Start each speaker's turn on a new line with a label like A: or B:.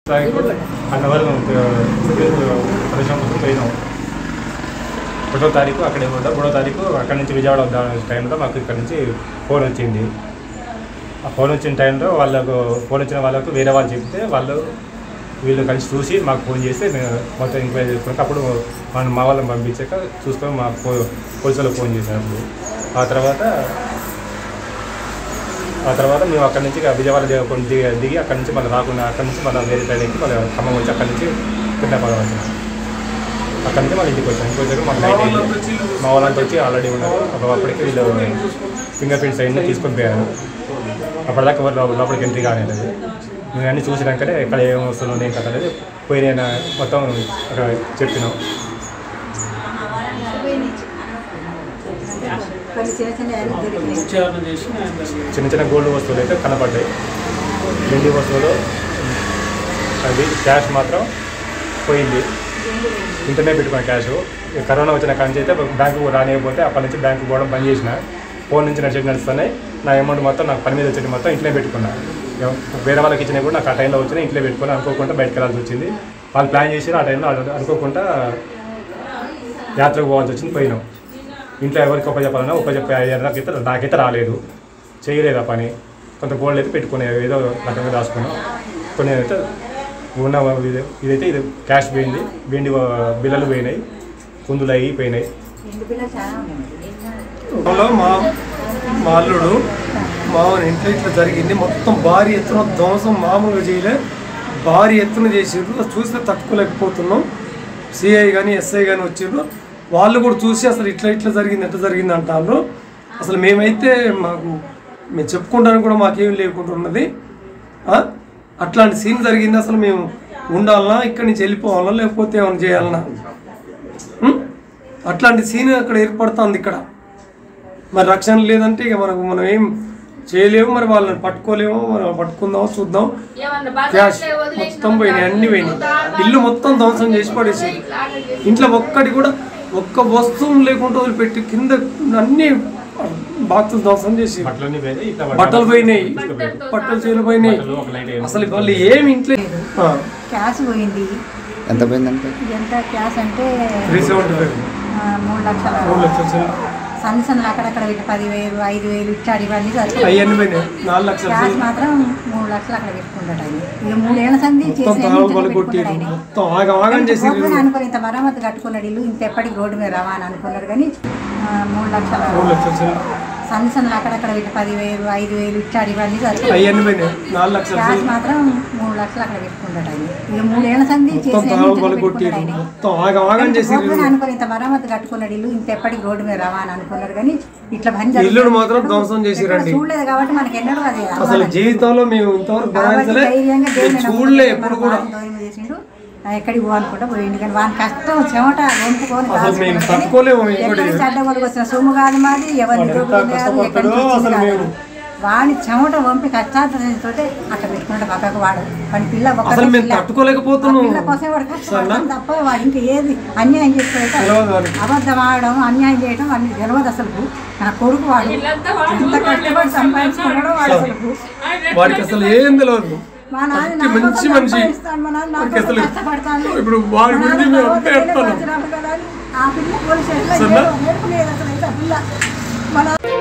A: One hour ప్రదర్శన కోసం పోయినాం ఒకటో తారీఖు అక్కడే ఉంటాం మూడో తారీఖు అక్కడ నుంచి విజయవాడ వద్దాం టైంలో మాకు ఇక్కడ నుంచి ఫోన్ వచ్చింది ఆ ఫోన్ వచ్చిన టైంలో వాళ్ళకు ఫోన్ వచ్చిన వాళ్ళకు వేరే వాళ్ళు చెప్తే వాళ్ళు వీళ్ళు కలిసి చూసి మాకు ఫోన్ చేస్తే మేము మొత్తం ఎంక్వైరీ చేసుకుంటే అప్పుడు మనం మా వాళ్ళని పంపించాక చూసుకొని మా పో పోలీసులకు ఫోన్ చేశారు అప్పుడు ఆ తర్వాత ఆ తర్వాత మేము అక్కడి నుంచి ఇక విజయవాడ దిగ- కొన్ని దిగి దిగి అక్కడి నుంచి మళ్ళీ రాకుండా అక్కడి నుంచి మళ్ళీ వేరే ట్రైన్ ఎక్కి మళ్ళీ ఖమ్మం వచ్చి అక్కడి నుంచి పిన్నపాలెం వచ్చినాం అక్కడి నుంచి మళ్ళీ ఇంటికి వచ్చాం ఇంటికి వచ్చాక మాకు నైట్ అయింది మా వాళ్ళంతా వచ్చి ఆల్రెడీ ఉన్నారు అప్పుడు అప్పటికి వీళ్ళు ఫింగర్ ప్రింట్స్ అయింది తీసుకొని పోయారు అప్పటిదాకా ఎవరు లోపల- లోపలికి ఎంట్రీ కాలేదు మేము అన్నీ చూసినాకనే ఎక్కడ ఏం వస్తుందో ఏం కథ అనేది పోయిన మొత్తం అక్కడ చెప్పినాం
B: కొన్ని చిన్న చిన్న యాడ్లు దొరికినాయి
C: విచారణ చేసి ఆయన దాన్ని
A: చిన్న చిన్న గోల్డ్ వస్తువులు అయితే కనపడ్డాయి వెండి వస్తువులు అది క్యాష్ మాత్రం పోయింది ఇంటర్నే పెట్టుకున్న క్యాష్ ఈ కరోనా వచ్చిన కాడ నుంచి అయితే బ్యాంకు రానియకపోతే అప్పటి నుంచి బ్యాంకు పోవడం బంద్ చేసిన ఫోన్ నుంచి నడిచి నడుస్తున్నాయి నా అమౌంట్ మొత్తం నాకు పని మీద వచ్చేది మొత్తం ఇంట్లో పెట్టుకున్నా ఎవ- వేరే వాళ్ళకి ఇచ్చినా కూడా నాకు ఆ టైంలో వచ్చినా ఇంట్లో పెట్టుకుని అనుకోకుండా బయటకు వెళ్ళాల్సి వచ్చింది వాళ్ళు ప్లాన్ చేసి ఆ టైంలో అను- అనుకోకుండా యాత్రకు పోవాల్సి వచ్చింది పోయినాం ఇంట్లో ఎవరికి ఒక చెప్పాలన్నా ఒక చెప్పే ఐడియా నాకైతే నాకైతే రాలేదు చేయలేదు ఆ పని కొంత గోల్డ్ అయితే పెట్టుకునే ఏదో రకంగా దాచుకున్నాం కొన్ని అయితే ఉన్న ఇది- ఇదైతే ఇది క్యాష్ పోయింది వెండి ఆ, బిల్లలు పోయినాయి కుందులు అయ్యి పోయినాయి
B: రెండు పిల్లలు చాలా ఉన్నాయి
D: లో మా మా అల్లుడు మా ఇంట్లో ఇట్లా జరిగింది మొత్తం భారీ ఎత్తున ధ్వంసం మామూలుగా చేయలే భారీ ఎత్తున చేసిండ్రు అది చూస్తే తట్టుకోలేకపోతున్నాం సిఐ కానీ ఎస్ఐ కానీ వచ్చిండ్రు వాళ్ళు కూడా చూసి అసలు ఇట్లా ఇట్లా జరిగింది ఎట్లా జరిగింది అంటారు అసలు మేమైతే మాకు మేము చెప్పుకుంటానికి కూడా మాకేం లేకుండా ఉన్నది ఆ? అట్లాంటి సీన్ జరిగింది అసలు మేము ఉండాలనా ఇక్కడి నుంచి వెళ్ళిపోవాలనా లేకపోతే ఏమైనా చేయాలనా ఉం? అట్లాంటి సీన్ అక్కడ ఏర్పడుతుంది ఇక్కడ మరి రక్షణ లేదంటే ఇక మనకు మనం ఏం చేయలేము మరి వాళ్ళని పట్టుకోలేము మనం పట్టుకుందాం చూద్దాం క్యాష్ మొత్తం పోయినాయి అన్ని పోయినాయి ఇల్లు మొత్తం ధ్వంసం చేసి పడేసి ఇంట్లో ఒక్కటి కూడా ఒక్క వస్తువు లేకుండా వదిలిపెట్టి కింద అన్ని బాక్సులు ధ్వంసం చేసి
A: బట్టలన్నీ పోయినాయి ఇట్లా
D: బట్టలు పోయినాయి బట్టలు చేలు పోయినాయి
A: బట్టలు ఒక లైట్ అయింది
D: అసలు వాళ్ళు ఏమి ఇంట్లో ఆ,
B: క్యాష్ పోయింది
E: ఎంత పోయిందంటే
B: ఎంత క్యాష్ అంటే
D: త్రీ సెవెంటీ ఫైవ్
B: ఆ, మూడు లక్షల
D: మూడు లక్షలు చిల్లర.
B: సన్న సన్నలు అక్కడక్కడ పెట్టి పదివేలు ఐదు వేలు ఇట్లాంటి ఇవన్నీ సరిపోయి
D: అవన్నీ పోయినాయి నాలుగు లక్షలు
B: క్యాష్
D: చిల్లర.
B: మాత్రం మూడు లక్షలు అక్కడ పెట్టుకుంటాడు ఆయన ఇక మూడేళ్ల సంది
D: మొత్తం
B: చేసి
D: తాళాలు పలు కొట్టిరు మొత్తం ఆగం ఆగం చేసి
B: అనుకుని ఇంత మరమ్మతు కట్టుకున్నాడు ఇల్లు ఇంత ఎప్పటికి రోడ్డు మీద రవాణా అనుకున్నాడు కానీ ఆ, మూడు లక్షల
D: మూడు లక్షలు చిల్లర.
B: సన్న సన్నలు అక్కడక్కడ పెట్టి పదివేలు ఐదు వేలు ఇట్లాంటి ఇవన్నీ సరిపోయి
D: అవన్నీ పోయినాయి నాలుగు లక్షలు
B: క్యాష్
D: చిల్లర.
B: మాత్రం మూడు లక్షలు అక్కడ పెట్టుకుంటాడు ఆయన ఇక మూడేళ్ల సంది
D: మొత్తం
B: చేసి
D: తాళాలు పలు కొట్టిరు మొత్తం ఆగం ఆగం చేసి
B: అనుకుని ఇంత మరమ్మతు కట్టుకున్నాడు ఇల్లు ఇంత ఎప్పటికి రోడ్డు మీద రవాణా అనుకున్నాడు కానీ ఇట్లా పని
D: ఇల్లును
B: జరుగుతుంది.
D: మాత్రం ధ్వంసం చేసిరండి
B: ఎక్కడ చూడలేదు కాబట్టి మనకి ఎన్నడూ అది
D: అసలు జీవితంలో మేము ఇంతవరకు
B: కాబట్టి
D: గమనించలే
B: ధైర్యంగా దేవుని
D: నేను చూడలే ఎప్పుడు
B: నమ్ముకుంటే
D: కూడా
B: వాడిని ధైర్యం చేసిండు ఆ, ఎక్కడికి పోవాలనుకుంటా పోయింది కానీ వాని కష్టం చెమట వంపుకొని
D: అసలు మేము
B: కాల్చుకున్నాడు
D: తట్టుకోలేము
B: కానీ
D: ఇంకోటి.
B: ఎక్కడి నుంచి అడ్డగోలుకు వచ్చిన సొమ్ము కాదు మాది ఎవరిని
D: వాడు ఎంత
B: దొరుకుతుంది కాదు, ఎక్కడి
D: కష్టపడ్డాడో
B: నుంచి వచ్చింది
D: అసలు
B: కాదు.
D: మేము.
B: వాని చెమట వంపి కష్టాలతో అట్లా పెట్టుకున్నాడు పక్కకు వాడు వాడి పిల్ల ఒక్కటే
D: అసలు మేము
B: పిల్ల.
D: తట్టుకోలేకపోతున్నాం
B: ఆ పిల్ల కోసం వాడు కష్టపడతాడు తప్ప వాడు ఇంకా ఏది అన్యాయం చేసుకోలేక
D: తెలియదు వాడికి.
B: అబద్ధం ఆడడం అన్యాయం చేయడం అన్ని తెలియదు అసలు నా కొడుకు వాడు ఎంత కష్టపడి సంపాదించుకున్నాడో వాడు అసలు
D: వాడికి అసలు ఏం తెలియదు
B: మా నాన్న
D: అట్టి
B: నా కోసం
D: మంచి మనిషి
B: సంపాదిస్తాడు, మా నాన్న నా
D: వాడికి
B: కోసం
D: అసలు
B: కష్టపడతాడు.
D: ఇప్పుడు వాడి
B: మా
D: గురించి
B: నాన్న
D: మేము
B: తర్వాత
D: అంతే
B: వేరే
D: చెప్తాను
B: వచ్చినప్పుడు కదా, ఆ పిల్ల పోలీస్ స్టేషన్లో
D: సరేనా?
B: ఏదో నేర్పలేదు అసలు అయితే ఆ పిల్ల. మా నాన్న